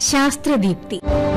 ശാസ്ത്രദീപ്തി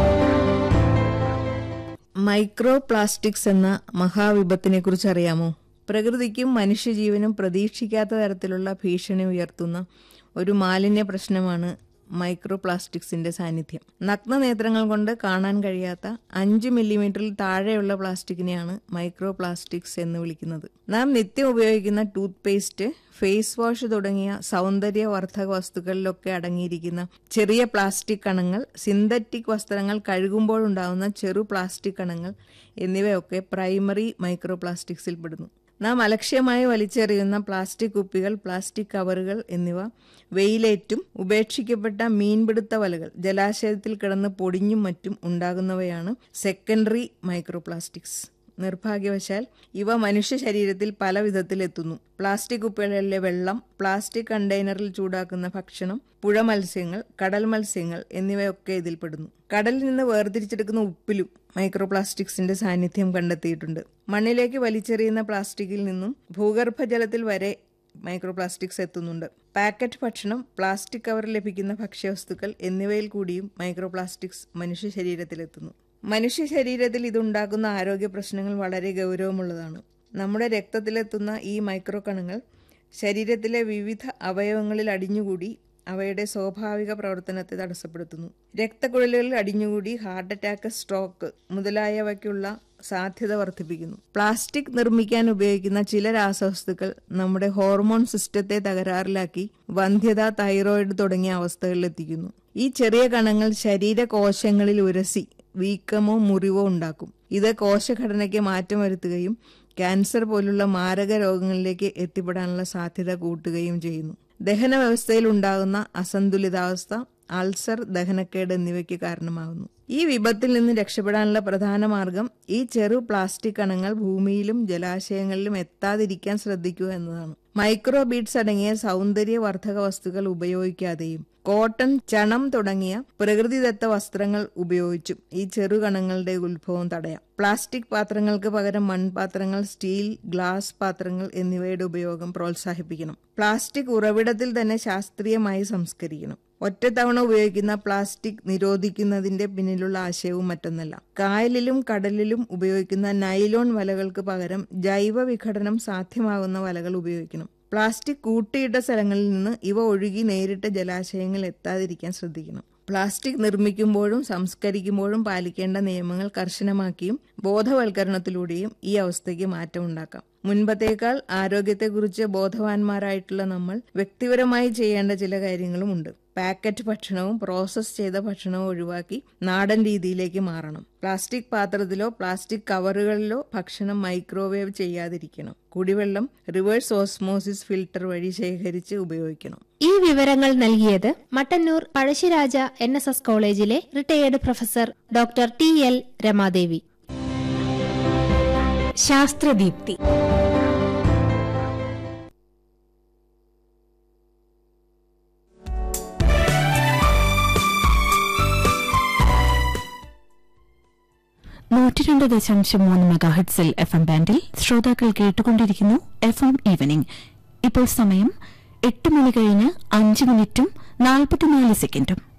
micro plastics എന്ന മഹാവിപത്തിനെ കുറിച്ച് അറിയാമോ പ്രകൃതിക്കും മനുഷ്യജീവനും പ്രതീക്ഷിക്കാത്ത തരത്തിലുള്ള ഭീഷണി ഉയർത്തുന്ന ഒരു മാലിന്യ പ്രശ്നമാണ് മൈക്രോ പ്ലാസ്റ്റിക്സിന്റെ സാന്നിധ്യം നഗ്നനേത്രങ്ങൾ കൊണ്ട് കാണാൻ കഴിയാത്ത അഞ്ച് മില്ലിമീറ്ററിൽ താഴെയുള്ള പ്ലാസ്റ്റിക്കിനെയാണ് മൈക്രോ പ്ലാസ്റ്റിക്സ് എന്ന് വിളിക്കുന്നത് നാം നിത്യം ഉപയോഗിക്കുന്ന ടൂത്ത് പേസ്റ്റ് ഫേസ് വാഷ് തുടങ്ങിയ സൗന്ദര്യവർദ്ധക വസ്തുക്കളിലൊക്കെ അടങ്ങിയിരിക്കുന്ന ചെറിയ പ്ലാസ്റ്റിക് കണങ്ങൾ സിന്തറ്റിക് വസ്ത്രങ്ങൾ കഴുകുമ്പോഴുണ്ടാകുന്ന ചെറു പ്ലാസ്റ്റിക് കണങ്ങൾ എന്നിവയൊക്കെ പ്രൈമറി മൈക്രോ പ്ലാസ്റ്റിക്സിൽ പെടുന്നു നാം അലക്ഷ്യമായി വലിച്ചെറിയുന്ന പ്ലാസ്റ്റിക് കുപ്പികൾ പ്ലാസ്റ്റിക് കവറുകൾ എന്നിവ വെയിലേറ്റും ഉപേക്ഷിക്കപ്പെട്ട മീൻപിടുത്ത വലകൾ ജലാശയത്തിൽ കിടന്ന് പൊടിഞ്ഞും മറ്റും ഉണ്ടാകുന്നവയാണ് സെക്കൻഡറി മൈക്രോ പ്ലാസ്റ്റിക്സ് നിർഭാഗ്യവശാൽ ഇവ മനുഷ്യ ശരീരത്തിൽ പല വിധത്തിലെത്തുന്നു പ്ലാസ്റ്റിക് കുപ്പികളിലെ വെള്ളം പ്ലാസ്റ്റിക് കണ്ടെയ്നറിൽ ചൂടാക്കുന്ന ഭക്ഷണം പുഴ മത്സ്യങ്ങൾ കടൽ മത്സ്യങ്ങൾ എന്നിവയൊക്കെ ഇതിൽപ്പെടുന്നു കടലിൽ നിന്ന് വേർതിരിച്ചെടുക്കുന്ന ഉപ്പിലും മൈക്രോ പ്ലാസ്റ്റിക്സിന്റെ സാന്നിധ്യം കണ്ടെത്തിയിട്ടുണ്ട് മണ്ണിലേക്ക് വലിച്ചെറിയുന്ന പ്ലാസ്റ്റിക്കിൽ നിന്നും ഭൂഗർഭജലത്തിൽ വരെ മൈക്രോ പ്ലാസ്റ്റിക്സ് എത്തുന്നുണ്ട് പാക്കറ്റ് ഭക്ഷണം പ്ലാസ്റ്റിക് കവറിൽ ലഭിക്കുന്ന ഭക്ഷ്യവസ്തുക്കൾ എന്നിവയിൽ കൂടിയും മൈക്രോ പ്ലാസ്റ്റിക്സ് മനുഷ്യ ശരീരത്തിലെത്തുന്നു മനുഷ്യ ശരീരത്തിൽ ഇതുണ്ടാക്കുന്ന ആരോഗ്യ പ്രശ്നങ്ങൾ വളരെ ഗൗരവമുള്ളതാണ് നമ്മുടെ രക്തത്തിലെത്തുന്ന ഈ മൈക്രോ കണങ്ങൾ ശരീരത്തിലെ വിവിധ അവയവങ്ങളിൽ അടിഞ്ഞുകൂടി അവയുടെ സ്വാഭാവിക പ്രവർത്തനത്തെ തടസ്സപ്പെടുത്തുന്നു രക്തക്കുഴലുകളിൽ അടിഞ്ഞുകൂടി ഹാർട്ട് അറ്റാക്ക് സ്ട്രോക്ക് മുതലായവയ്ക്കുള്ള സാധ്യത വർദ്ധിപ്പിക്കുന്നു പ്ലാസ്റ്റിക് നിർമ്മിക്കാൻ ഉപയോഗിക്കുന്ന ചില രാസവസ്തുക്കൾ നമ്മുടെ ഹോർമോൺ സിസ്റ്റത്തെ തകരാറിലാക്കി വന്ധ്യത തൈറോയിഡ് തുടങ്ങിയ അവസ്ഥകളിലെത്തിക്കുന്നു ഈ ചെറിയ കണങ്ങൾ ശരീരകോശങ്ങളിൽ ഉരസി വീക്കമോ മുറിവോ ഉണ്ടാക്കും ഇത് കോശഘടനയ്ക്ക് മാറ്റം വരുത്തുകയും ക്യാൻസർ പോലുള്ള മാരക രോഗങ്ങളിലേക്ക് എത്തിപ്പെടാനുള്ള സാധ്യത കൂട്ടുകയും ചെയ്യുന്നു ദഹന വ്യവസ്ഥയിൽ ഉണ്ടാകുന്ന അസന്തുലിതാവസ്ഥ അൾസർ ദഹനക്കേട് എന്നിവയ്ക്ക് കാരണമാകുന്നു ഈ വിപത്തിൽ നിന്ന് രക്ഷപ്പെടാനുള്ള പ്രധാന മാർഗം ഈ ചെറു പ്ലാസ്റ്റിക് കണങ്ങൾ ഭൂമിയിലും ജലാശയങ്ങളിലും എത്താതിരിക്കാൻ ശ്രദ്ധിക്കുക എന്നതാണ് മൈക്രോ ബീഡ്സ് അടങ്ങിയ സൗന്ദര്യവർദ്ധക വസ്തുക്കൾ ഉപയോഗിക്കാതെയും കോട്ടൺ ചണം തുടങ്ങിയ പ്രകൃതിദത്ത വസ്ത്രങ്ങൾ ഉപയോഗിച്ചും ഈ ചെറുകണങ്ങളുടെ ഉത്ഭവം തടയാം പ്ലാസ്റ്റിക് പാത്രങ്ങൾക്ക് പകരം മൺപാത്രങ്ങൾ സ്റ്റീൽ ഗ്ലാസ് പാത്രങ്ങൾ എന്നിവയുടെ ഉപയോഗം പ്രോത്സാഹിപ്പിക്കണം പ്ലാസ്റ്റിക് ഉറവിടത്തിൽ തന്നെ ശാസ്ത്രീയമായി സംസ്കരിക്കണം ഒറ്റത്തവണ ഉപയോഗിക്കുന്ന പ്ലാസ്റ്റിക് നിരോധിക്കുന്നതിന്റെ പിന്നിലുള്ള ആശയവും മറ്റൊന്നല്ല കായലിലും കടലിലും ഉപയോഗിക്കുന്ന നൈലോൺ വലകൾക്ക് പകരം ജൈവ വിഘടനം സാധ്യമാകുന്ന വലകൾ ഉപയോഗിക്കണം പ്ലാസ്റ്റിക് കൂട്ടിയിട്ട സ്ഥലങ്ങളിൽ നിന്ന് ഇവ ഒഴുകി നേരിട്ട് ജലാശയങ്ങളിൽ എത്താതിരിക്കാൻ ശ്രദ്ധിക്കണം പ്ലാസ്റ്റിക് നിർമ്മിക്കുമ്പോഴും സംസ്കരിക്കുമ്പോഴും പാലിക്കേണ്ട നിയമങ്ങൾ കർശനമാക്കിയും ബോധവൽക്കരണത്തിലൂടെയും ഈ അവസ്ഥയ്ക്ക് മാറ്റമുണ്ടാക്കാം മുൻപത്തേക്കാൾ ആരോഗ്യത്തെക്കുറിച്ച് ബോധവാന്മാരായിട്ടുള്ള നമ്മൾ വ്യക്തിപരമായി ചെയ്യേണ്ട ചില കാര്യങ്ങളുമുണ്ട് പാക്കറ്റ് ഭക്ഷണവും പ്രോസസ് ചെയ്ത ഭക്ഷണവും ഒഴിവാക്കി നാടൻ രീതിയിലേക്ക് മാറണം പ്ലാസ്റ്റിക് പാത്രത്തിലോ പ്ലാസ്റ്റിക് കവറുകളിലോ ഭക്ഷണം മൈക്രോവേവ് ചെയ്യാതിരിക്കണം കുടിവെള്ളം റിവേഴ്സ് ഓസ്മോസിസ് ഫിൽട്ടർ വഴി ശേഖരിച്ച് ഉപയോഗിക്കണം ഈ വിവരങ്ങൾ നൽകിയത് Mattannur Pazhassiraja N S S കോളേജിലെ retired professor doctor T L Ramadevi Sasthradeepthi നൂറ്റിരണ്ട് ദശാംശം മൂന്ന് മെഗാഹെഡ്സിൽ എഫ് എം ബാൻഡിൽ ശ്രോതാക്കൾ കേട്ടുകൊണ്ടിരിക്കുന്നു എഫ് എം ഈവനിംഗ് ഇപ്പോൾ സമയം എട്ട് മണി കഴിഞ്ഞ് അഞ്ച് മിനിറ്റും നാൽപ്പത്തിനാല് സെക്കൻഡും